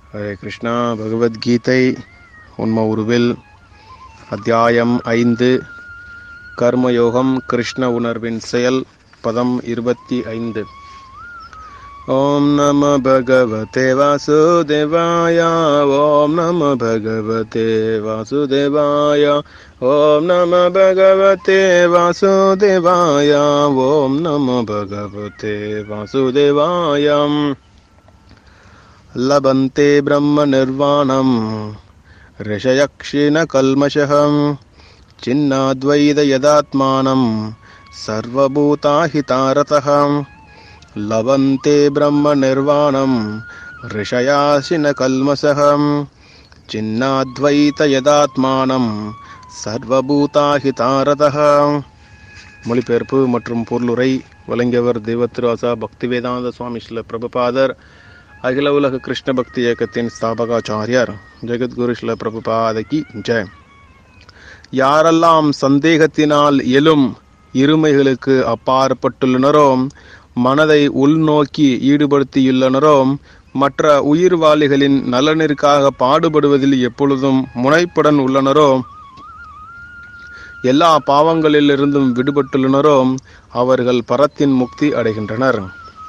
ஹரே கிருஷ்ணா பகவத்கீதை உண்ம உருவில் அத்தியாயம் ஐந்து கர்மயோகம் கிருஷ்ண உணர்வின் செயல் பதம் இருபத்தி ஐந்து ஓம் நம பகவதே வாசுதேவாய ஓம் நம பகவதே வாசுதேவாய ஓம் நம பகவதே வாசுதேவாய ஓம் நம பகவதே வாசுதேவாயம் लभन्ते ब्रह्मनिर्वाणम् ऋषयक्षिणकल्मषः चिन्नाद्वैतयदात्मानं सर्वभूताहितारतः लभन्ते ब्रह्मनिर्वाणं ऋषयाशिनकल्मषः சின்னாத்வைதயதாத்மானம் சர்வபூதாஹிதாரதः மொழிபெயர்ப்பு மற்றும் பொருளுரை வழங்கியவர் தெய்வத்திருவாசா பக்திவேதாந்த சுவாமி ஸ்ரீல பிரபுபாதர் அகில உலக கிருஷ்ண பக்தி இயக்கத்தின் ஸ்தாபகாச்சாரியார் ஜெகத்குரு ஸ்ரீல பிரபுபாதகி ஜெய் யாரெல்லாம் சந்தேகத்தினால் எழும் இருமைகளுக்கு அப்பாற்பட்டுள்ளனரோ மனதை உள்நோக்கி ஈடுபடுத்தியுள்ளனரோ மற்ற உயிர்வாளிகளின் நலனிற்காக பாடுபடுவதில் எப்பொழுதும் முனைப்புடன் உள்ளனரோ எல்லா பாவங்களிலிருந்தும் விடுபட்டுள்ளனரோ அவர்கள் பரத்தின் முக்தி அடைகின்றனர்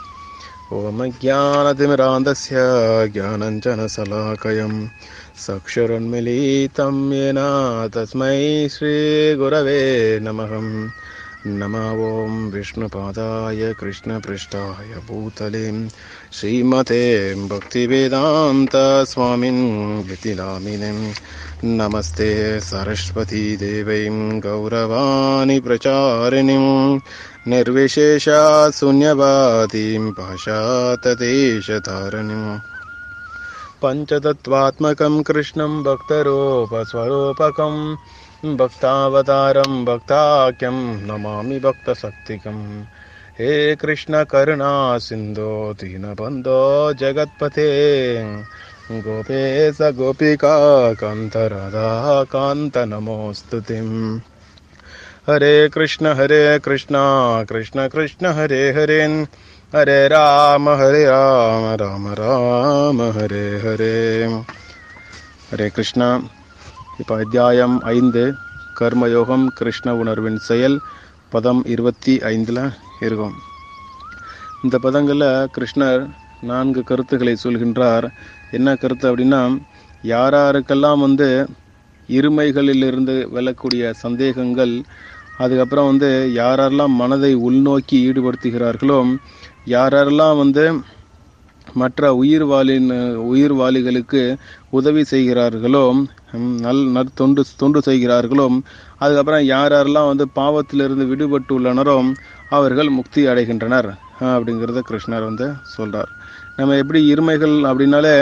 ओमज्ञानतिमिरान्धस्य ज्ञानञ्जनशलाकयं सक्षुरुन्मिलितं येन तस्मै श्रीगुरवे नमः नमो ॐ विष्णुपादाय कृष्णपृष्ठाय भूतले श्रीमते भक्तिवेदान्तस्वामिन् वितिलामिनीं नमस्ते सरस्वतीदेवीं गौरवाणि प्रचारिणीं निर्विशेषा शून्यवादीं पाशातदेशधारणिम् पञ्चतत्त्वात्मकं कृष्णं भक्तरूपस्वरूपकं भक्तावतारं भक्ताख्यं नमामि भक्तशक्तिकम् हे कृष्णकरुणा सिन्धो दीनबन्धो जगत्पथे गोपेश गोपिका कान्तराधा कान्त नमोऽस्तु तिम् हरे कृष्ण हरे कृष्ण कृष्ण कृष्ण हरे हरे हरे राम हरे राम राम राम ஹரே ஹரே ஹரே கிருஷ்ணா இப்போ அத்தியாயம் ஐந்து கர்மயோகம் கிருஷ்ண உணர்வின் செயல் பதம் இருபத்தி ஐந்தில் இருக்கும் இந்த பதங்களில் கிருஷ்ணர் நான்கு கருத்துக்களை சொல்கின்றார் என்ன கருத்து அப்படின்னா யாராருக்கெல்லாம் வந்து இருமைகளிலிருந்து வெல்லக்கூடிய சந்தேகங்கள் அதுக்கப்புறம் வந்து யாரெல்லாம் மனதை உள்நோக்கி ஈடுபடுத்துகிறார்களோ யாரெல்லாம் வந்து மற்ற உயிர்வாளின் உயிர்வாளிகளுக்கு உதவி செய்கிறார்களோ நல் நற்தொண்டு தொண்டு செய்கிறார்களோ அதுக்கப்புறம் யார் யாரெல்லாம் வந்து பாவத்திலிருந்து விடுபட்டு உள்ளனரோ அவர்கள் முக்தி அடைகின்றனர் அப்படிங்கிறத கிருஷ்ணர் வந்து சொல்கிறார் நம்ம எப்படி இருமைகள் அப்படின்னாலே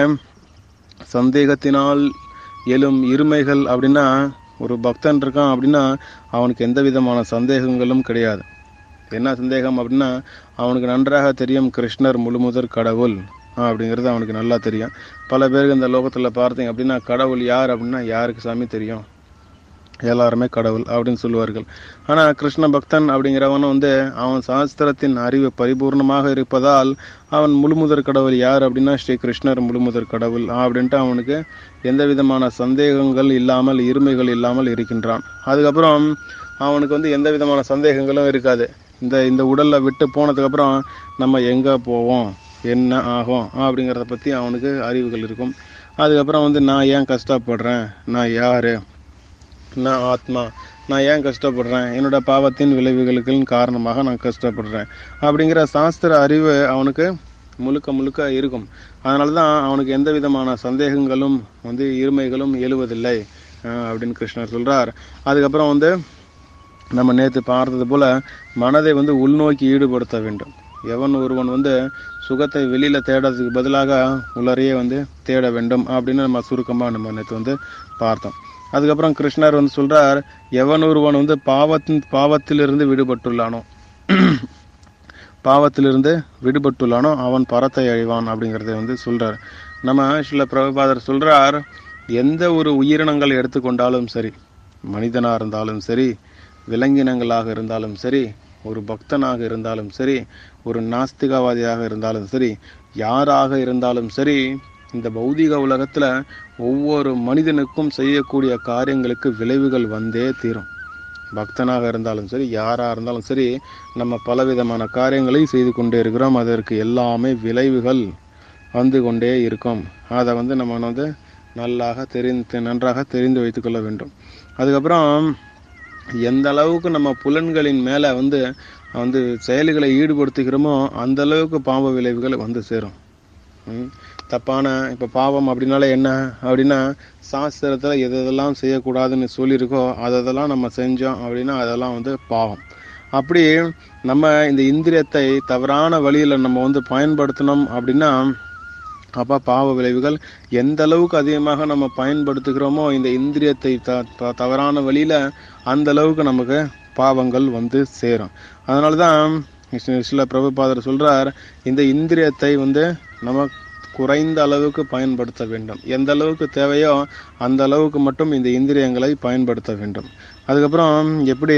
சந்தேகத்தினால் எழும் இருமைகள் அப்படின்னா ஒரு பக்தன் இருக்கான் அப்படின்னா அவனுக்கு எந்த விதமான சந்தேகங்களும் கிடையாது என்ன சந்தேகம் அப்படின்னா அவனுக்கு நன்றாக தெரியும் கிருஷ்ணர் முழுமுதற் கடவுள் அப்படிங்கிறது அவனுக்கு நல்லா தெரியும் பல பேருக்கு இந்த லோகத்தில் பார்த்தீங்க அப்படின்னா கடவுள் யார் அப்படின்னா யாருக்கு சாமி தெரியும் எல்லாருமே கடவுள் அப்படின்னு சொல்லுவார்கள் ஆனால் கிருஷ்ண பக்தன் அப்படிங்கிறவன் வந்து அவன் சாஸ்திரத்தின் அறிவு பரிபூர்ணமாக இருப்பதால் அவன் முழுமுதற் கடவுள் யார் அப்படின்னா ஸ்ரீ கிருஷ்ணர் முழுமுதற் கடவுள் அப்படின்ட்டு அவனுக்கு எந்த விதமான சந்தேகங்கள் இல்லாமல் இருமைகள் இல்லாமல் இருக்கின்றான் அதுக்கப்புறம் அவனுக்கு வந்து எந்த விதமான சந்தேகங்களும் இருக்காது இந்த இந்த உடலில் விட்டு போனதுக்கப்புறம் நம்ம எங்கே போவோம் என்ன ஆகும் அப்படிங்கிறத பற்றி அவனுக்கு அறிவுகள் இருக்கும் அதுக்கப்புறம் வந்து நான் ஏன் கஷ்டப்படுறேன் நான் யார் நான் ஆத்மா நான் ஏன் கஷ்டப்படுறேன் என்னோட பாவத்தின் விளைவுகளுக்கு காரணமாக நான் கஷ்டப்படுறேன் அப்படிங்கிற சாஸ்திர அறிவு அவனுக்கு முழுக்க முழுக்க இருக்கும் அதனால தான் அவனுக்கு எந்த விதமான சந்தேகங்களும் வந்து இருமைகளும் எழுவதில்லை அப்படின்னு கிருஷ்ணர் சொல்கிறார் அதுக்கப்புறம் வந்து நம்ம நேற்று பார்த்தது போல மனதை வந்து உள்நோக்கி ஈடுபடுத்த வேண்டும் எவன் ஒருவன் வந்து சுகத்தை வெளியில் தேடுறதுக்கு பதிலாக உலரையே வந்து தேட வேண்டும் அப்படின்னு நம்ம சுருக்கமாக நம்ம நேற்று வந்து பார்த்தோம் அதுக்கப்புறம் கிருஷ்ணர் வந்து சொல்றார் எவன் ஒருவன் வந்து பாவத்தின் பாவத்திலிருந்து விடுபட்டுள்ளானோ பாவத்திலிருந்து விடுபட்டுள்ளானோ அவன் பரத்தை அழிவான் அப்படிங்கிறத வந்து சொல்றார் நம்ம சில பிரபுபாதர் சொல்றார் எந்த ஒரு உயிரினங்கள் எடுத்துக்கொண்டாலும் சரி மனிதனாக இருந்தாலும் சரி விலங்கினங்களாக இருந்தாலும் சரி ஒரு பக்தனாக இருந்தாலும் சரி ஒரு நாஸ்திகவாதியாக இருந்தாலும் சரி யாராக இருந்தாலும் சரி இந்த பௌதிக உலகத்துல ஒவ்வொரு மனிதனுக்கும் செய்யக்கூடிய காரியங்களுக்கு விளைவுகள் வந்தே தீரும் பக்தனாக இருந்தாலும் சரி யாராக இருந்தாலும் சரி நம்ம பலவிதமான காரியங்களை செய்து கொண்டே இருக்கிறோம் அதற்கு எல்லாமே விளைவுகள் வந்து கொண்டே இருக்கும் அதை வந்து நம்ம வந்து நல்லாக தெரிந்து நன்றாக தெரிந்து வைத்துக்கொள்ள வேண்டும் அதுக்கப்புறம் எந்த அளவுக்கு நம்ம புலன்களின் மேலே வந்து வந்து செயல்களை ஈடுபடுத்துகிறோமோ அந்த அளவுக்கு பாவ விளைவுகள் வந்து சேரும் ம். தப்பான இப்போ பாவம் அப்படின்னால என்ன அப்படின்னா சாஸ்திரத்தில் எது எதெல்லாம் செய்யக்கூடாதுன்னு சொல்லியிருக்கோ அதெல்லாம் நம்ம செஞ்சோம் அப்படின்னா அதெல்லாம் வந்து பாவம் அப்படி நம்ம இந்த இந்திரியத்தை தவறான வழியில் நம்ம வந்து பயன்படுத்தினோம் அப்படின்னா அப்போ பாவ விளைவுகள் எந்த அளவுக்கு அதிகமாக நம்ம பயன்படுத்துகிறோமோ இந்த இந்திரியத்தை த த- தவறான வழியில் அந்த அளவுக்கு நமக்கு பாவங்கள் வந்து சேரும் அதனால தான் சி- சில பிரபுபாதர் சொல்றார் இந்த இந்திரியத்தை வந்து நம்ம குறைந்த அளவுக்கு பயன்படுத்த வேண்டும் எந்த அளவுக்கு தேவையோ அந்த அளவுக்கு மட்டும் இந்த இந்திரியங்களை பயன்படுத்த வேண்டும் அதுக்கப்புறம் எப்படி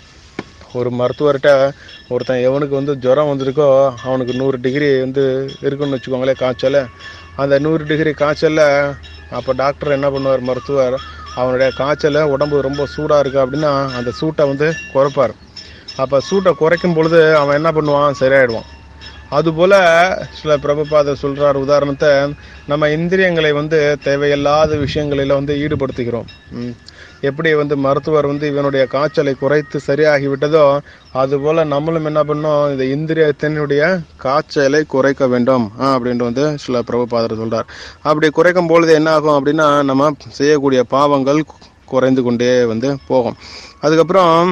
ஒரு மருத்துவர்கிட்ட ஒருத்தன் எவனுக்கு வந்து ஜுரம் வந்திருக்கோ அவனுக்கு நூறு டிகிரி வந்து இருக்குன்னு வச்சுக்கோங்களேன் காய்ச்சல் அந்த நூறு டிகிரி காய்ச்சலில் அப்போ டாக்டர் என்ன பண்ணுவார் மருத்துவர் அவனுடைய காய்ச்சலை உடம்பு ரொம்ப சூடாக இருக்கு அப்படின்னா அந்த சூட்டை வந்து குறைப்பார் அப்போ சூட்டை குறைக்கும் பொழுது அவன் என்ன பண்ணுவான் சரியாயிடுவான் அதுபோல சில பிரபுபாதர் சொல்றார் உதாரணத்தை நம்ம இந்திரியங்களை வந்து தேவையில்லாத விஷயங்களில வந்து ஈடுபடுத்துகிறோம் ம். எப்படி வந்து மருத்துவர் வந்து இவனுடைய காய்ச்சலை குறைத்து சரியாகி விட்டதோ அதுபோல நம்மளும் என்ன பண்ணோம் இந்த இந்திரியத்தினுடைய காய்ச்சலை குறைக்க வேண்டும் ஆ, அப்படின்ட்டு வந்து சில பிரபுபாதர் சொல்றார் அப்படி குறைக்கும் பொழுது என்ன ஆகும் அப்படின்னா நம்ம செய்யக்கூடிய பாவங்கள் குறைந்து கொண்டே வந்து போகும் அதுக்கப்புறம்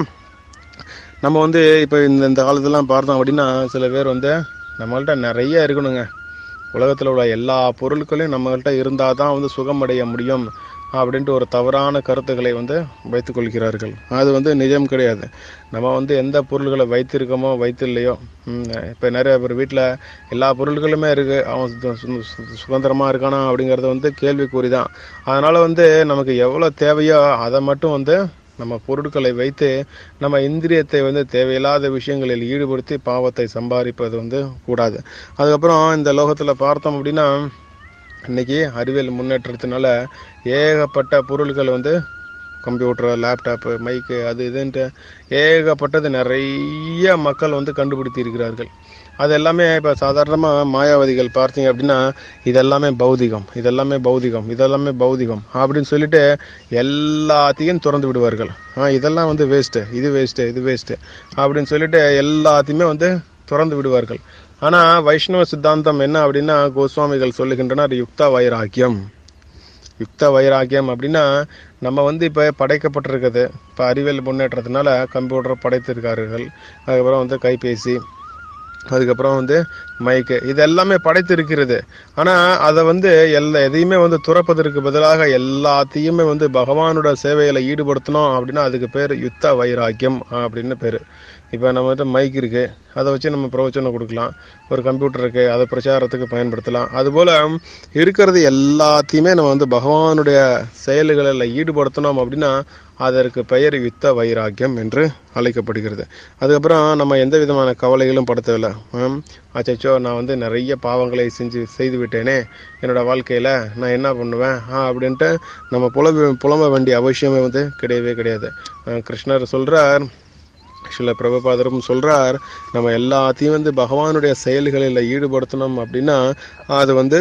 நம்ம வந்து இப்போ இந்த இந்த காலத்துலாம் பார்த்தோம் அப்படின்னா சில பேர் வந்து நம்மள்ட்ட நிறைய இருக்கணுங்க உலகத்தில் உள்ள எல்லா பொருட்களையும் நம்மள்ட்ட இருந்தால் தான் வந்து சுகமடைய முடியும் அப்படின்ட்டு ஒரு தவறான கருத்துக்களை வந்து வைத்துக் கொள்கிறார்கள் அது வந்து நிஜம் கிடையாது நம்ம வந்து எந்த பொருள்களை வைத்திருக்கோமோ வைத்தில்லையோ இப்போ நிறைய பேர் வீட்டில் எல்லா பொருட்களுமே இருக்குது அவன் சு- சு- சு- சுதந்திரமா இருக்கானா அப்படிங்கிறது வந்து கேள்விக்குறி தான் அதனால் வந்து நமக்கு எவ்வளோ தேவையோ அதை மட்டும் வந்து நம்ம பொருட்களை வைத்து நம்ம இந்திரியத்தை வந்து தேவையில்லாத விஷயங்களில் ஈடுபடுத்தி பாவத்தை சம்பாதிப்பது வந்து கூடாது அதுக்கப்புறம் இந்த லோகத்தில் பார்த்தோம் அப்படின்னா இன்னைக்கு அறிவியல் முன்னேற்றத்தினால ஏகப்பட்ட பொருட்கள் வந்து கம்ப்யூட்டர் லேப்டாப்பு மைக்கு அது இதுன்ட்டு ஏகப்பட்டது நிறைய மக்கள் வந்து கண்டுபிடித்தி இருக்கிறார்கள் அது எல்லாமே இப்போ சாதாரணமாக மாயாவதிகள் பார்த்தீங்க அப்படின்னா இதெல்லாமே பௌதிகம் இதெல்லாமே பௌதிகம் இதெல்லாமே பௌதிகம் அப்படின்னு சொல்லிட்டு எல்லாத்தையும் திறந்து விடுவார்கள் ஆ இதெல்லாம் வந்து வேஸ்ட்டு இது வேஸ்ட்டு இது வேஸ்ட்டு அப்படின்னு சொல்லிட்டு எல்லாத்தையுமே வந்து திறந்து விடுவார்கள் ஆனால் வைஷ்ணவ சித்தாந்தம் என்ன அப்படின்னா கோஸ்வாமிகள் சொல்லுகின்றனர் யுக்தா வைராக்கியம் யுக்த வைராக்கியம் அப்படின்னா நம்ம வந்து இப்போ படைக்கப்பட்டிருக்குது இப்போ அறிவியல் முன்னேற்றத்தினால கம்ப்யூட்டர் படைத்திருக்கார்கள் அதுக்கப்புறம் வந்து கைபேசி அதுக்கப்புறம் வந்து மைக்கு இது எல்லாமே படைத்து இருக்கிறது ஆனால் அதை வந்து எல்லா எதையுமே வந்து துறப்பதற்கு பதிலாக எல்லாத்தையுமே வந்து பகவானோட சேவையில் ஈடுபடுத்தணும் அப்படின்னா அதுக்கு பேர் யுத்த வைராக்கியம் அப்படின்னு பேர் இப்போ நம்ம வந்து மைக் இருக்கு அதை வச்சு நம்ம பிரவச்சனம் கொடுக்கலாம் ஒரு கம்ப்யூட்டர் இருக்கு அதை பிரச்சாரத்துக்கு பயன்படுத்தலாம் அதுபோல் இருக்கிறது எல்லாத்தையுமே நம்ம வந்து பகவானுடைய செயல்களில் ஈடுபடுத்தணும் அப்படின்னா அதற்கு பெயர் யுத்த வைராக்கியம் என்று அழைக்கப்படுகிறது அதுக்கப்புறம் நம்ம எந்த விதமான கவலைகளும் பட தேவையில்ல ஹம், அச்சச்சோ நான் வந்து நிறைய பாவங்களை செஞ்சு செய்து விட்டேனே என்னோட வாழ்க்கையில் நான் என்ன பண்ணுவேன் ஆ அப்படின்ட்டு நம்ம புலம்ப புலம்ப வேண்டிய அவசியமே வந்து கிடையவே கிடையாது அஹ் கிருஷ்ணர் சொல்றார் சில பிரபுபாதரும் சொல்றார் நம்ம எல்லாத்தையும் வந்து பகவானுடைய செயல்களில் ஈடுபடுத்தணும் அப்படின்னா அது வந்து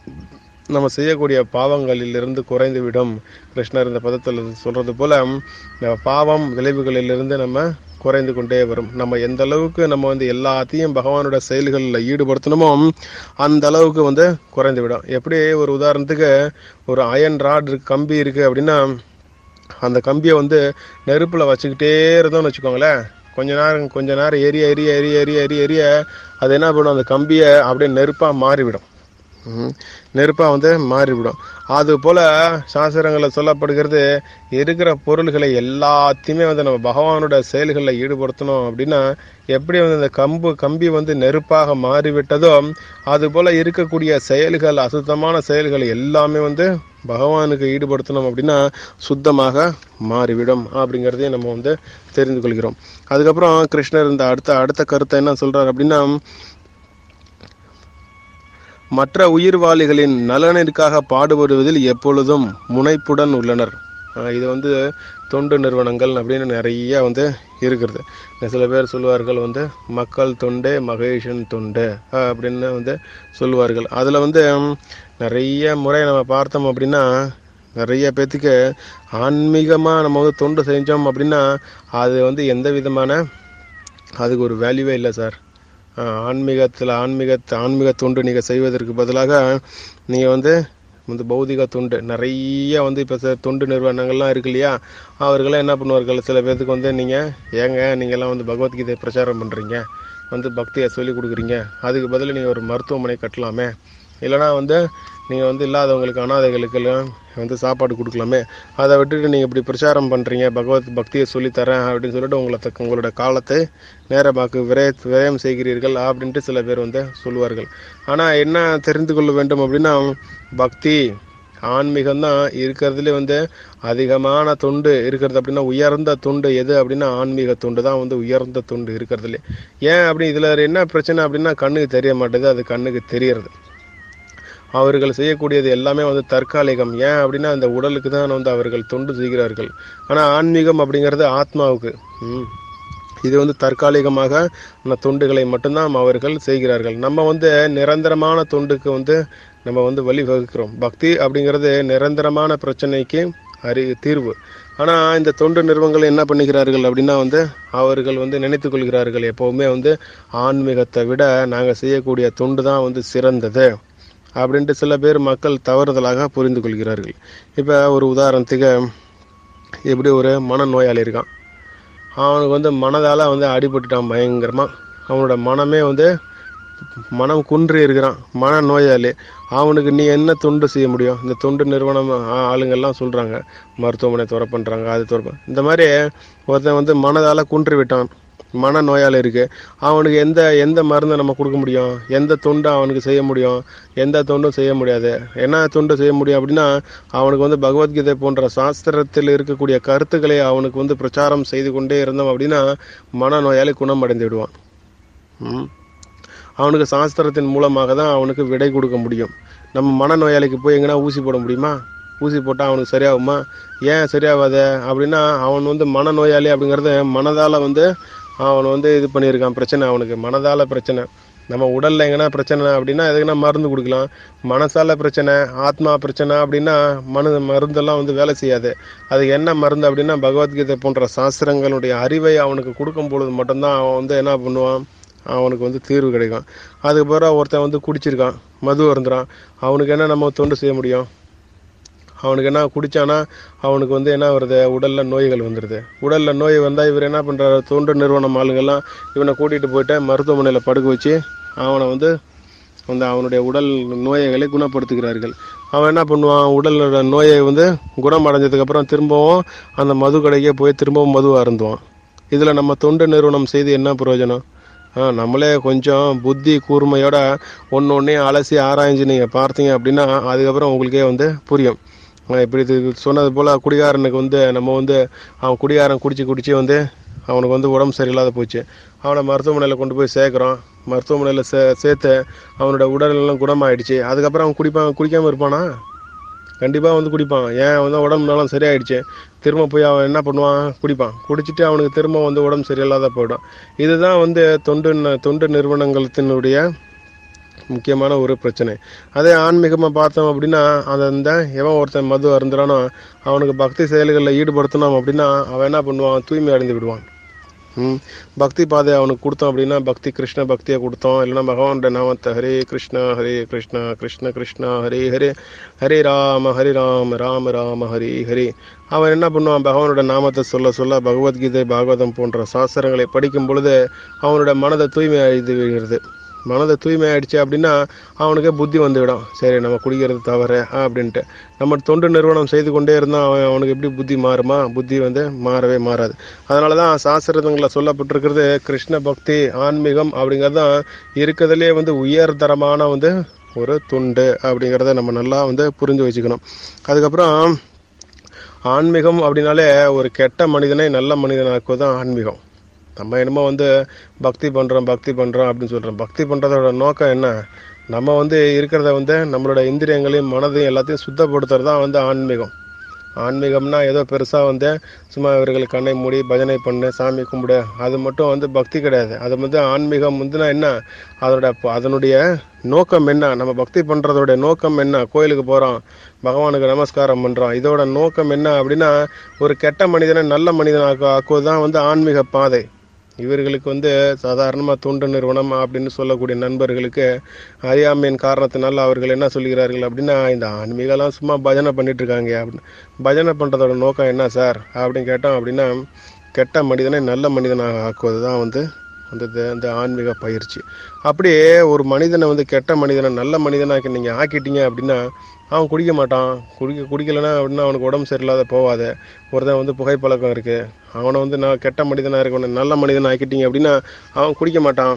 நம்ம செய்யக்கூடிய பாவங்களிலிருந்து குறைந்து விடும் கிருஷ்ணர் இந்த பதத்தில் சொல்றது போல இந்த பாவம் விளைவுகளிலிருந்து நம்ம குறைந்து கொண்டே வரும் நம்ம எந்த அளவுக்கு நம்ம வந்து எல்லாத்தையும் பகவானோட செயல்களில் ஈடுபடுத்தணுமோ அந்த அளவுக்கு வந்து குறைந்து விடும் எப்படி ஒரு உதாரணத்துக்கு ஒரு அயன் ராட் இருக்கு கம்பி இருக்கு அப்படின்னா அந்த கம்பியை வந்து நெருப்பில் வச்சுக்கிட்டே இருந்தோம்னு வச்சுக்கோங்களேன் கொஞ்ச நேரம் கொஞ்ச நேரம் எரிய எரிய எரிய எரிய எரிய எரிய அது என்ன பண்ணும் அந்த கம்பியை அப்படியே நெருப்பாக மாறிவிடும் ம். நெருப்பா வந்து மாறிவிடும் அது போல சாஸ்திரங்களில் சொல்லப்படுகிறது இருக்கிற பொருள்களை எல்லாத்தையுமே வந்து நம்ம பகவானோட செயல்களில் ஈடுபடுத்தணும் அப்படின்னா எப்படி வந்து இந்த கம்பு கம்பி வந்து நெருப்பாக மாறிவிட்டதோ அது போல இருக்கக்கூடிய செயல்கள் அசுத்தமான செயல்கள் எல்லாமே வந்து பகவானுக்கு ஈடுபடுத்தணும் அப்படின்னா சுத்தமாக மாறிவிடும் அப்படிங்கிறதையும் நம்ம வந்து தெரிந்து கொள்கிறோம் அதுக்கப்புறம் கிருஷ்ணர் இந்த அடுத்த அடுத்த கருத்தை என்ன சொல்றார் அப்படின்னா மற்ற உயிர்வாளிகளின் நலனிற்காக பாடுபடுவதில் எப்பொழுதும் முனைப்புடன் உள்ளனர் ஆஹ் இது வந்து தொண்டு நிறுவனங்கள் அப்படின்னு நிறைய வந்து இருக்கிறது சில பேர் சொல்லுவார்கள் வந்து மக்கள் தொண்டே மகேஷன் தொண்டு ஆஹ் அப்படின்னு வந்து சொல்லுவார்கள் அதில் வந்து ம், நிறைய முறை நம்ம பார்த்தோம் அப்படின்னா நிறைய பேத்துக்கு ஆன்மீகமாக நம்ம வந்து தொண்டு செஞ்சோம் அப்படின்னா அது வந்து எந்த விதமான அதுக்கு ஒரு வேல்யூவே இல்லை சார் ஆன்மீகத்தில் ஆன்மீக ஆன்மீக தொண்டு நீங்கள் செய்வதற்கு பதிலாக நீங்கள் வந்து வந்து பௌதிக தொண்டு நிறைய வந்து இப்போ தொண்டு நிறுவனங்கள்லாம் இருக்கு இல்லையா அவர்களாம் என்ன பண்ணுவார்கள் சில பேர்த்துக்கு வந்து நீங்கள் ஏங்க நீங்கள்லாம் வந்து பகவத்கீதை பிரச்சாரம் பண்ணுறீங்க வந்து பக்தியை சொல்லி கொடுக்குறீங்க அதுக்கு பதிலா நீங்கள் ஒரு மருத்துவமனை கட்டலாமே இல்லைனா வந்து நீங்கள் வந்து இல்லாதவங்களுக்கு அனாதைகளுக்கெல்லாம் வந்து சாப்பாடு கொடுக்கலாமே அதை விட்டுட்டு நீங்கள் இப்படி பிரச்சாரம் பண்ணுறீங்க பகவத் பக்தியை சொல்லித்தரேன் அப்படின்னு சொல்லிட்டு உங்களை தக்க- உங்களோட காலத்தை நேரமாக்கு விரய விரயம் செய்கிறீர்கள் அப்படின்ட்டு சில பேர் வந்து சொல்லுவார்கள் ஆனால் என்ன தெரிந்து கொள்ள வேண்டும் அப்படின்னா பக்தி ஆன்மீகம் தான் இருக்கிறதுலே வந்து அதிகமான தொண்டு இருக்கிறது அப்படின்னா உயர்ந்த தொண்டு எது அப்படின்னா ஆன்மீக தொண்டு தான் வந்து உயர்ந்த தொண்டு இருக்கிறதுலே ஏன் அப்படி இதில் என்ன பிரச்சனை அப்படின்னா கண்ணுக்கு தெரிய மாட்டேது அது கண்ணுக்கு தெரியறது அவர்கள் செய்யக்கூடியது எல்லாமே வந்து தற்காலிகம் ஏன் அப்படின்னா அந்த உடலுக்கு தான் வந்து அவர்கள் தொண்டு செய்கிறார்கள் ஆனால் ஆன்மீகம் அப்படிங்கிறது ஆத்மாவுக்கு ம். இது வந்து தற்காலிகமாக அந்த தொண்டுகளை மட்டும்தான் அவர்கள் செய்கிறார்கள் நம்ம வந்து நிரந்தரமான தொண்டுக்கு வந்து நம்ம வந்து வழிவகுக்கிறோம் பக்தி அப்படிங்கிறது நிரந்தரமான பிரச்சனைக்கு அறி தீர்வு ஆனால் இந்த தொண்டு நிறுவனங்கள் என்ன பண்ணுகிறார்கள் அப்படின்னா வந்து அவர்கள் வந்து நினைத்து கொள்கிறார்கள் எப்போவுமே வந்து ஆன்மீகத்தை விட நாங்கள் செய்யக்கூடிய தொண்டு தான் வந்து சிறந்தது அப்படின்ட்டு சில பேர் மக்கள் தவறுதலாக புரிந்து கொள்கிறார்கள் இப்போ ஒரு உதாரணத்துக்கு எப்படி ஒரு மனநோயாளி இருக்கான் அவனுக்கு வந்து மனதால் வந்து அடிபட்டுட்டான் பயங்கரமாக அவனோட மனமே வந்து மனம் குன்றி இருக்கிறான் மன நோயாளி அவனுக்கு நீ என்ன தொண்டு செய்ய முடியும் இந்த தொண்டு நிறுவனம் ஆ- ஆளுங்கெல்லாம் சொல்கிறாங்க மருத்துவமனை துறை பண்ணுறாங்க அது துறை இந்த மாதிரி ஒருத்தன் வந்து மனதால் குன்றி விட்டான் மன நோயாளி இருக்கு அவனுக்கு எந்த எந்த மருந்தை நம்ம கொடுக்க முடியும் எந்த தொண்டு அவனுக்கு செய்ய முடியும் எந்த தொண்டும் செய்ய முடியாது என்ன தொண்டு செய்ய முடியும் அப்படின்னா அவனுக்கு வந்து பகவத்கீதை போன்ற சாஸ்திரத்தில் இருக்கக்கூடிய கருத்துக்களை அவனுக்கு வந்து பிரச்சாரம் செய்து கொண்டே இருந்தோம் அப்படின்னா மனநோயாளி குணமடைந்து விடுவான் ம். அவனுக்கு சாஸ்திரத்தின் மூலமாக தான் அவனுக்கு விடை கொடுக்க முடியும் நம்ம மனநோயாளிக்கு போய் எங்கன்னா ஊசி போட முடியுமா ஊசி போட்டால் அவனுக்கு சரியாகுமா ஏன் சரியாகாத அப்படின்னா அவன் வந்து மனநோயாளி அப்படிங்கிறது மனதால் வந்து அவன் வந்து இது பண்ணியிருக்கான் பிரச்சனை அவனுக்கு மனதால் பிரச்சனை நம்ம உடல்ல எங்கன்னா பிரச்சனை அப்படின்னா எதுக்குன்னா மருந்து கொடுக்கலாம் மனசால பிரச்சனை ஆத்மா பிரச்சனை அப்படின்னா மனு மருந்தெல்லாம் வந்து வேலை செய்யாது அதுக்கு என்ன மருந்து அப்படின்னா பகவத்கீதை போன்ற சாஸ்திரங்களுடைய அறிவை அவனுக்கு கொடுக்கும் பொழுது மட்டும்தான் அவன் வந்து என்ன பண்ணுவான் அவனுக்கு வந்து தீர்வு கிடைக்கும் அதுக்கு பிறகு ஒருத்தன் வந்து குடிச்சிருக்கான் மது அருந்துறான் அவனுக்கு என்ன நம்ம தொண்டு செய்ய முடியும் அவனுக்கு என்ன குடிச்சானா அவனுக்கு வந்து என்ன வருது உடல்ல நோய்கள் வந்துடுது உடல்ல நோய் வந்தா இவர் என்ன பண்றாரு தொண்டு நிறுவனம் ஆளுங்கெல்லாம் இவனை கூட்டிட்டு போயிட்டு மருத்துவமனையில படுக்க வச்சு அவனை வந்து அந்த அவனுடைய உடல் நோய்களை குணப்படுத்துகிறார்கள் அவன் என்ன பண்ணுவான் உடலோட நோயை வந்து குணமடைஞ்சதுக்கு அப்புறம் திரும்பவும் அந்த மது கடைக்கே போய் திரும்பவும் மது அருந்துவான் இதுல நம்ம தொண்டு நிறுவனம் செய்து என்ன பிரயோஜனம் ஆ, நம்மளே கொஞ்சம் புத்தி கூர்மையோட ஒன்று ஒன்றையும் அலசி ஆராய்ஞ்சு நீங்கள் பார்த்தீங்க அப்படின்னா அதுக்கப்புறம் உங்களுக்கே வந்து புரியும் ஆ, இப்படி இது சொன்னது போல் குடிகாரனுக்கு வந்து நம்ம வந்து அவன் குடிகாரன் குடிச்சு குடிச்சு வந்து அவனுக்கு வந்து உடம்பு சரியில்லாத போச்சு அவனை மருத்துவமனையில் கொண்டு போய் சேர்க்குறோம் மருத்துவமனையில் சே சேர்த்து அவனோட உடல்நலம் குணமாயிடுச்சு அதுக்கப்புறம் அவன் குடிப்பான் குடிக்காமல் இருப்பானா கண்டிப்பாக வந்து குடிப்பான் ஏன் வந்து உடம்பு நலம் சரியாயிடுச்சு திரும்ப போய் அவன் என்ன பண்ணுவான் குடிப்பான் குடிச்சிட்டு அவனுக்கு திரும்ப வந்து உடம்பு சரியில்லாத போயிடும் இதுதான் வந்து தொண்டு ந- தொண்டு நிறுவனங்களத்தினுடைய முக்கியமான ஒரு பிரச்சனை அதே ஆன்மீகமாக பார்த்தோம் அப்படின்னா அந்த இந்த எவன் ஒருத்தன் மது அருந்துறானோ அவனுக்கு பக்தி செயல்களில் ஈடுபடுத்தினோம் அப்படின்னா அவன் என்ன பண்ணுவான் தூய்மை அடைந்து விடுவான் ம் பக்தி பாதை அவனுக்கு கொடுத்தோம் அப்படின்னா பக்தி கிருஷ்ண பக்தியை கொடுத்தோம் இல்லைன்னா பகவானோட நாமத்தை ஹரே கிருஷ்ணா ஹரே கிருஷ்ணா கிருஷ்ண கிருஷ்ணா ஹரே ஹரே ஹரே ராம ஹரே ராம ராம ராம ஹரே ஹரே அவன் என்ன பண்ணுவான் பகவானோட நாமத்தை சொல்ல சொல்ல பகவத்கீதை பாகவதம் போன்ற சாஸ்திரங்களை படிக்கும் பொழுது அவனோட மனதை தூய்மை அழிந்து விடுகிறது மனதை தூய்மை ஆயிடுச்சு அப்படின்னா அவனுக்கே புத்தி வந்துவிடும் சரி நம்ம குடிக்கிறது தவறு அப்படின்ட்டு நம்ம தொண்டு நிறுவனம் செய்து கொண்டே இருந்தால் அவன் அவனுக்கு எப்படி புத்தி மாறுமா புத்தி வந்து மாறவே மாறாது அதனால தான் சாஸ்திரங்களில் சொல்லப்பட்டிருக்கிறது கிருஷ்ண பக்தி ஆன்மீகம் அப்படிங்கிறது தான் இருக்கிறதுலே வந்து உயர்தரமான வந்து ஒரு துண்டு அப்படிங்கிறத நம்ம நல்லா வந்து புரிஞ்சு வச்சுக்கணும் அதுக்கப்புறம் ஆன்மீகம் அப்படின்னாலே ஒரு கெட்ட மனிதனை நல்ல மனிதனாக்குவது தான் ஆன்மீகம் நம்ம என்னமோ வந்து பக்தி பண்ணுறோம் பக்தி பண்ணுறோம் அப்படின்னு சொல்கிறோம் பக்தி பண்ணுறதோட நோக்கம் என்ன நம்ம வந்து இருக்கிறத வந்து நம்மளோட இந்திரியங்களையும் மனதையும் எல்லாத்தையும் சுத்தப்படுத்துறது தான் வந்து ஆன்மீகம் ஆன்மீகம்னா ஏதோ பெருசாக வந்து சும்மா இவர்கள் கண்ணை மூடி பஜனை பண்ணு சாமி கும்பிடு அது மட்டும் வந்து பக்தி கிடையாது அது வந்து ஆன்மீகம் வந்துன்னா என்ன அதோட ப- அதனுடைய நோக்கம் என்ன நம்ம பக்தி பண்ணுறதோட நோக்கம் என்ன கோயிலுக்கு போகிறோம் பகவானுக்கு நமஸ்காரம் பண்ணுறோம் இதோட நோக்கம் என்ன அப்படின்னா ஒரு கெட்ட மனிதனை நல்ல மனிதனாக்க ஆக்குவது தான் வந்து ஆன்மீக பாதை இவர்களுக்கு வந்து சாதாரணமாக தொண்டு நிறுவனம் அப்படின்னு சொல்லக்கூடிய நண்பர்களுக்கு அறியாமையின் காரணத்தினால அவர்கள் என்ன சொல்கிறார்கள் அப்படின்னா இந்த ஆன்மீகம்லாம் சும்மா பஜனை பண்ணிட்டு இருக்காங்க அப்படின்னு பஜனை பண்ணுறதோட நோக்கம் என்ன சார் அப்படின்னு கேட்டோம் அப்படின்னா கெட்ட மனிதனை நல்ல மனிதனாக ஆக்குவது தான் வந்து அந்த இந்த- இந்த ஆன்மீக பயிற்சி அப்படியே ஒரு மனிதனை வந்து கெட்ட மனிதனை நல்ல மனிதனாக்கி நீங்கள் ஆக்கிட்டீங்க அப்படின்னா அவன் குடிக்க மாட்டான் குடிக்க குடிக்கலைன்னா அப்படின்னா அவனுக்கு உடம்பு சரியில்லாத போவாது ஒருத்தன் வந்து புகைப்பழக்கம் இருக்குது அவனை வந்து நான் கெட்ட மனிதனாக இருக்கவனை நல்ல மனிதன் ஆக்கிட்டீங்க அப்படின்னா அவன் குடிக்க மாட்டான்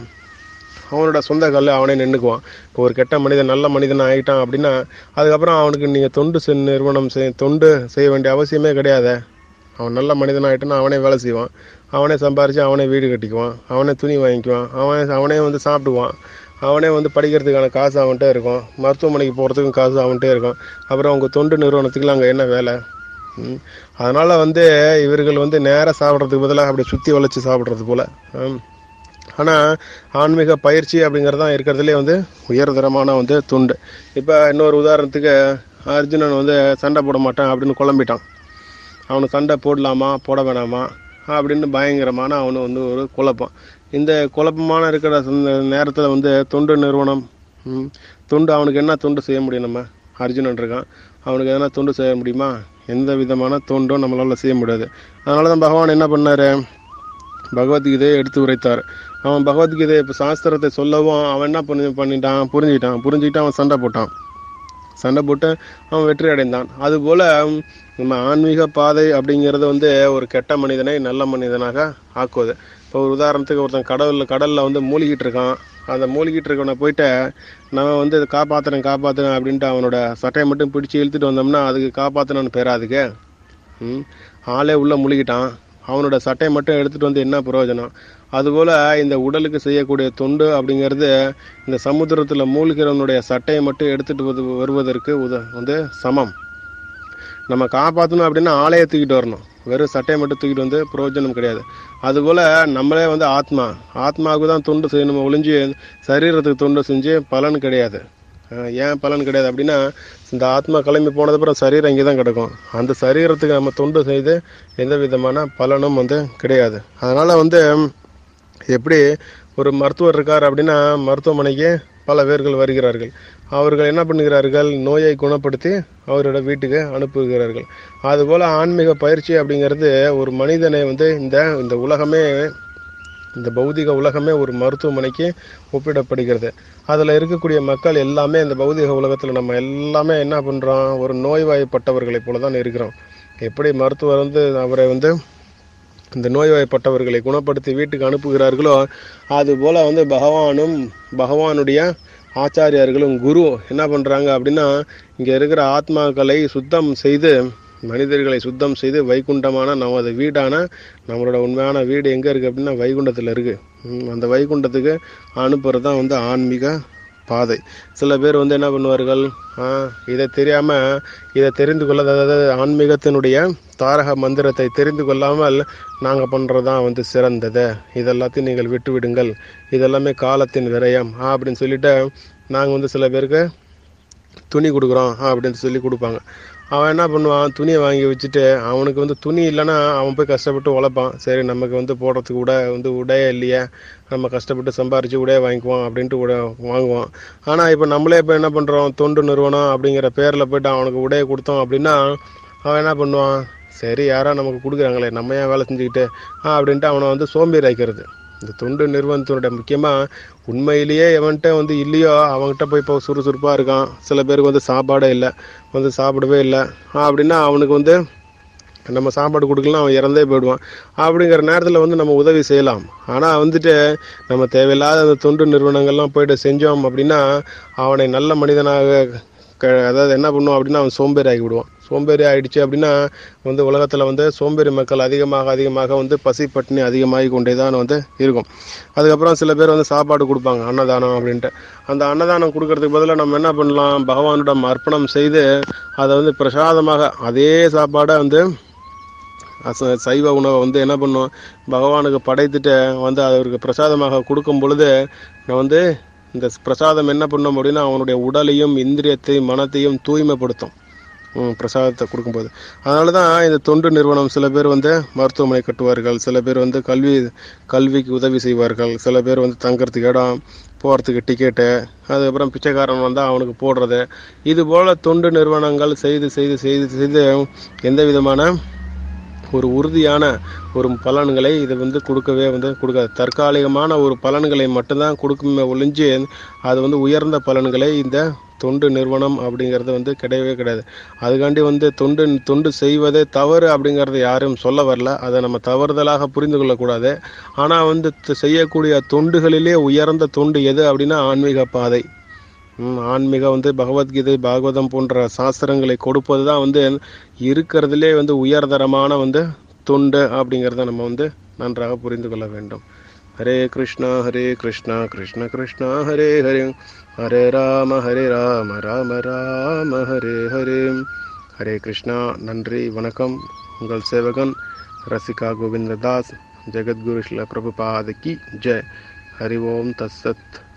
அவனோட சொந்த காலில் அவனே நின்றுக்குவான் இப்போ ஒரு கெட்ட மனிதன் நல்ல மனிதன் ஆகிட்டான் அப்படின்னா அதுக்கப்புறம் அவனுக்கு நீங்கள் தொண்டு செய் நிறுவனம் செய் தொண்டு செய்ய வேண்டிய அவசியமே கிடையாது அவன் நல்ல மனிதன் ஆகிட்டான்னா அவனே வேலை செய்வான் அவனே சம்பாரித்து அவனே வீடு கட்டிக்குவான் அவனே துணி வாங்கிக்குவான் அவனே அவனே வந்து சாப்பிடுவான் அவனே வந்து படிக்கிறதுக்கான காசு அவன்கிட்ட இருக்கும் மருத்துவமனைக்கு போகிறதுக்கும் காசு அவன்கிட்ட இருக்கும் அப்புறம் அவங்க தொண்டு நிறுவனத்துக்குலாம் அங்கே என்ன வேலை ம். அதனால வந்து இவர்கள் வந்து நேராக சாப்பிட்றதுக்கு பதிலாக அப்படி சுற்றி வளைச்சு சாப்பிட்றது போல ம். ஆனால் ஆன்மீக பயிற்சி அப்படிங்கிறது தான் இருக்கிறதுலே வந்து உயர்தரமான வந்து துண்டு இப்போ இன்னொரு உதாரணத்துக்கு அர்ஜுனன் வந்து சண்டை போட மாட்டான் அப்படின்னு குழம்பிட்டான் அவனுக்கு சண்டை போடலாமா போட வேணாமா அப்படின்னு பயங்கரமான அவனு வந்து ஒரு குழப்பம் இந்த குழப்பமான இருக்கிற நேரத்தில் வந்து தொண்டு நிறுவனம் ம், தொண்டு அவனுக்கு என்ன தொண்டு செய்ய முடியும் நம்ம அர்ஜுனன் இருக்கான் அவனுக்கு எதனா தொண்டு செய்ய முடியுமா எந்த விதமான தொண்டும் நம்மளால செய்ய முடியாது அதனால தான் பகவான் என்ன பண்ணாரு பகவத்கீதையை எடுத்து உரைத்தார் அவன் பகவத்கீதை இப்போ சாஸ்திரத்தை சொல்லவும் அவன் என்ன பண்ணி பண்ணிட்டான் புரிஞ்சுக்கிட்டான் புரிஞ்சுக்கிட்டு அவன் சண்டை போட்டான் சண்டை போட்டு அவன் வெற்றி அடைந்தான் அதுபோல ம், நம்ம ஆன்மீக பாதை அப்படிங்கிறது வந்து ஒரு கெட்ட மனிதனை நல்ல மனிதனாக ஆக்குவது இப்போ ஒரு உதாரணத்துக்கு ஒருத்தன் கடவுளில் கடலில் வந்து மூழ்கிட்டு இருக்கான் அந்த மூழ்கிட்டு இருக்கவனை போயிட்டு நம்ம வந்து இதை காப்பாற்றுறேன் காப்பாற்றுறேன் அப்படின்ட்டு அவனோட சட்டையை மட்டும் பிடிச்சி இழுத்துட்டு வந்தோம்னா அதுக்கு காப்பாற்றணும்னு பேரா அதுக்கு ம் ஆளே உள்ள முழுகிட்டான் அவனோட சட்டையை மட்டும் எடுத்துட்டு வந்து என்ன பிரயோஜனம் அதுபோல இந்த உடலுக்கு செய்யக்கூடிய தொண்டு அப்படிங்கிறது இந்த சமுத்திரத்துல மூழ்கிறவனுடைய சட்டையை மட்டும் எடுத்துட்டு வந்து- வருவதற்கு உத வந்து சமம் நம்ம காப்பாற்றணும் அப்படின்னா ஆளையே தூக்கிட்டு வரணும் வெறும் சட்டையை மட்டும் தூக்கிட்டு வந்து பிரயோஜனம் கிடையாது அதுபோல நம்மளே வந்து ஆத்மா ஆத்மாவுக்கு தான் தொண்டு செய்யணும் ஒளிஞ்சு சரீரத்துக்கு தொண்டு செஞ்சு பலன் கிடையாது அஹ் ஏன் பலன் கிடையாது அப்படின்னா இந்த ஆத்மா கிளம்பி போனதுக்கப்புறம் சரீரம் இங்கே தான் கிடக்கும் அந்த சரீரத்துக்கு நம்ம தொண்டு செய்து எந்த விதமான பலனும் வந்து கிடையாது அதனால வந்து எப்படி ஒரு மருத்துவர் இருக்கார் அப்படின்னா மருத்துவமனைக்கு பல பேர்கள் வருகிறார்கள் அவர்கள் என்ன பண்ணுகிறார்கள் நோயை குணப்படுத்தி அவரோட வீட்டுக்கு அனுப்புகிறார்கள் அதுபோல ஆன்மீக பயிற்சி அப்படிங்கிறது ஒரு மனிதனை வந்து இந்த இந்த உலகமே இந்த பௌதிக உலகமே ஒரு மருத்துவமனைக்கு ஒப்பிடப்படுகிறது அதில் இருக்கக்கூடிய மக்கள் எல்லாமே இந்த பௌதிக உலகத்தில் நம்ம எல்லாமே என்ன பண்ணுறோம் ஒரு நோய்வாய்ப்பட்டவர்களைப் போல தான் இருக்கிறோம் எப்படி மருத்துவர் வந்து அவரை வந்து இந்த நோய்வாய்ப்பட்டவர்களை குணப்படுத்தி வீட்டுக்கு அனுப்புகிறார்களோ அதுபோல வந்து பகவானும் பகவானுடைய ஆச்சாரியார்களும் குரு என்ன பண்றாங்க அப்படின்னா இங்க இருக்கிற ஆத்மாக்களை சுத்தம் செய்து மனிதர்களை சுத்தம் செய்து வைகுண்டமான நமது வீடான நம்மளோட உண்மையான வீடு எங்க இருக்கு அப்படின்னா வைகுண்டத்துல இருக்கு ம், அந்த வைகுண்டத்துக்கு அனுப்புறது தான் வந்து ஆன்மீக பாதை சில பேர் வந்து என்ன பண்ணுவார்கள் ஆ, இதை தெரியாம இதை தெரிந்து கொள்ள அதாவது ஆன்மீகத்தினுடைய தாரக மந்திரத்தை தெரிந்து கொள்ளாமல் நாங்க பண்றதுதான் வந்து சிறந்தது இதெல்லாத்தையும் நீங்கள் விட்டு விடுங்கள் இதெல்லாமே காலத்தின் விரயம் ஆ, அப்படின்னு சொல்லிட்டு நாங்க வந்து சில பேருக்கு துணி கொடுக்குறோம் அப்படின்னு சொல்லி கொடுப்பாங்க அவன் என்ன பண்ணுவான் துணியை வாங்கி வச்சுட்டு அவனுக்கு வந்து துணி இல்லைன்னா அவன் போய் கஷ்டப்பட்டு உழைப்பான் சரி நமக்கு வந்து போடுறதுக்கு உடை வந்து உடையே இல்லையே நம்ம கஷ்டப்பட்டு சம்பாரிச்சு உடைய வாங்கிக்குவோம் அப்படின்ட்டு உடை வாங்குவான் ஆனால் இப்போ நம்மளே இப்போ என்ன பண்ணுறோம் தொண்டு நிறுவனம் அப்படிங்கிற பேரில் போயிட்டு அவனுக்கு உடையை கொடுத்தோம் அப்படின்னா அவன் என்ன பண்ணுவான் சரி யாரோ நமக்கு கொடுக்குறாங்களே நம்ம ஏன் வேலை செஞ்சுக்கிட்டு ஆ அப்படின்ட்டு அவனை வந்து சோம்பேறி ஆக்கிறது இந்த தொண்டு நிறுவனத்தினுடைய முக்கியமாக உண்மையிலேயே எவன்கிட்ட வந்து இல்லையோ அவன்கிட்ட போய் இப்போ சுறுசுறுப்பாக இருக்கான் சில பேருக்கு வந்து சாப்பாடே இல்லை வந்து சாப்பிடவே இல்லை அப்படின்னா அவனுக்கு வந்து நம்ம சாப்பாடு கொடுக்கலாம் அவன் இறந்தே போயிடுவான் அப்படிங்கிற நேரத்தில் வந்து நம்ம உதவி செய்யலாம் ஆனால் வந்துட்டு நம்ம தேவையில்லாத அந்த தொண்டு நிறுவனங்கள்லாம் போயிட்டு செஞ்சோம் அப்படின்னா அவனை நல்ல மனிதனாக க அதாவது என்ன பண்ணுவோம் அப்படின்னா அவன் சோம்பேறி ஆகி விடுவான் சோம்பேறி ஆயிடுச்சு அப்படின்னா வந்து உலகத்தில் வந்து சோம்பேறி மக்கள் அதிகமாக அதிகமாக வந்து பசி பட்டினி அதிகமாகி கொண்டே தான் வந்து இருக்கும் அதுக்கப்புறம் சில பேர் வந்து சாப்பாடு கொடுப்பாங்க அன்னதானம் அப்படின்ட்டு அந்த அன்னதானம் கொடுக்கறதுக்கு பதிலாக நம்ம என்ன பண்ணலாம் பகவானிடம் அர்ப்பணம் செய்து அதை வந்து பிரசாதமாக அதே சாப்பாடை வந்து அச சைவ உணவை வந்து என்ன பண்ணும் பகவானுக்கு படைத்துட்டு வந்து அவருக்கு பிரசாதமாக கொடுக்கும் பொழுது நான் வந்து இந்த பிரசாதம் என்ன பண்ணும் அப்படின்னா அவனுடைய உடலையும் இந்திரியத்தையும் மனத்தையும் தூய்மைப்படுத்தும் ம், பிரசாதத்தை கொடுக்கும்போது அதனால தான் இந்த தொண்டு நிறுவனம் சில பேர் வந்து மருத்துவமனை கட்டுவார்கள் சில பேர் வந்து கல்வி கல்விக்கு உதவி செய்வார்கள் சில பேர் வந்து தங்கறதுக்கு இடம் போகிறதுக்கு டிக்கெட்டு அதுக்கப்புறம் பிச்சைக்காரன் வந்தால் அவனுக்கு போடுறது இது போல் தொண்டு நிறுவனங்கள் செய்து செய்து செய்து செய்து எந்த விதமான ஒரு உறுதியான ஒரு பலன்களை இது வந்து கொடுக்கவே வந்து கொடுக்காது தற்காலிகமான ஒரு பலன்களை மட்டும்தான் கொடுக்குமே ஒழிஞ்சு அது வந்து உயர்ந்த பலன்களை இந்த தொண்டு நிறுவனம் அப்படிங்கிறது வந்து கிடையவே கிடையாது அதுக்காண்டி வந்து தொண்டு தொண்டு செய்வதே தவறு அப்படிங்கிறது யாரும் சொல்ல வரல அதை நம்ம தவறுதலாக புரிந்து கொள்ளக்கூடாது ஆனால் வந்து த- செய்யக்கூடிய தொண்டுகளிலே உயர்ந்த தொண்டு எது அப்படின்னா ஆன்மீக பாதை ம், ஆன்மீக வந்து பகவத்கீதை பாகவதம் போன்ற சாஸ்திரங்களை கொடுப்பது தான் வந்து இருக்கிறதுலே வந்து உயர்தரமான வந்து தொண்டு அப்படிங்கிறத நம்ம வந்து நன்றாக புரிந்து கொள்ள வேண்டும் ஹரே கிருஷ்ணா ஹரே கிருஷ்ணா கிருஷ்ண கிருஷ்ணா ஹரே ஹரே ஹரே ராம ஹரே ராம ராம ராம ஹரே ஹரே ஹரே கிருஷ்ணா நன்றி வணக்கம் உங்கள் சேவகன் ரசிகா கோவிந்ததாஸ் ஜெகத்குரு ஸ்ரீல பிரபுபாத கி ஜெய் ஹரி ஓம் தத்சத்